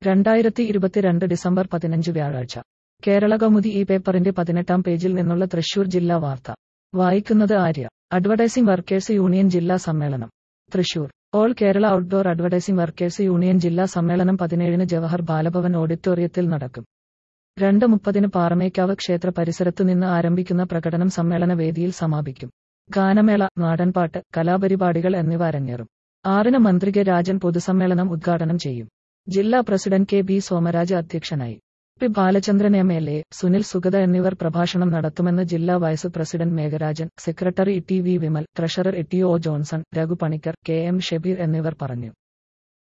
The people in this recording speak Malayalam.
രണ്ടായിരത്തി ഇരുപത്തിരണ്ട് ഡിസംബർ പതിനഞ്ച് വ്യാഴാഴ്ച കേരള കൗമുദി ഈ പേപ്പറിന്റെ പതിനെട്ടാം പേജിൽ നിന്നുള്ള തൃശൂർ ജില്ലാ വാർത്ത വായിക്കുന്നത് ആര്യ അഡ്വർടൈസിംഗ് വർക്കേഴ്സ് യൂണിയൻ ജില്ലാ സമ്മേളനം Thrissur all Kerala outdoor advertising workers union ജില്ലാ സമ്മേളനം പതിനേഴിന് ജവഹർ ബാലഭവൻ ഓഡിറ്റോറിയത്തിൽ നടക്കും രണ്ട് മുപ്പതിന് പാറമേക്കാവ് ക്ഷേത്ര പരിസരത്ത് നിന്ന് ആരംഭിക്കുന്ന പ്രകടനം സമ്മേളന വേദിയിൽ സമാപിക്കും ഗാനമേള നാടൻപാട്ട് കലാപരിപാടികൾ എന്നിവ അരങ്ങേറും ആറിന് മന്ത്രി കെ രാജൻ പൊതുസമ്മേളനം ഉദ്ഘാടനം ചെയ്യും ജില്ലാ പ്രസിഡന്റ് കെ ബി സോമരാജ് അധ്യക്ഷനായി P Balachandran M L A Sunil Sugatha എന്നിവർ പ്രഭാഷണം നടത്തുമെന്ന് ജില്ലാ vice president Megharajan secretary T V Vimal treasurer T O Johnson Raghu Panicker K M Shabeer എന്നിവർ പറഞ്ഞു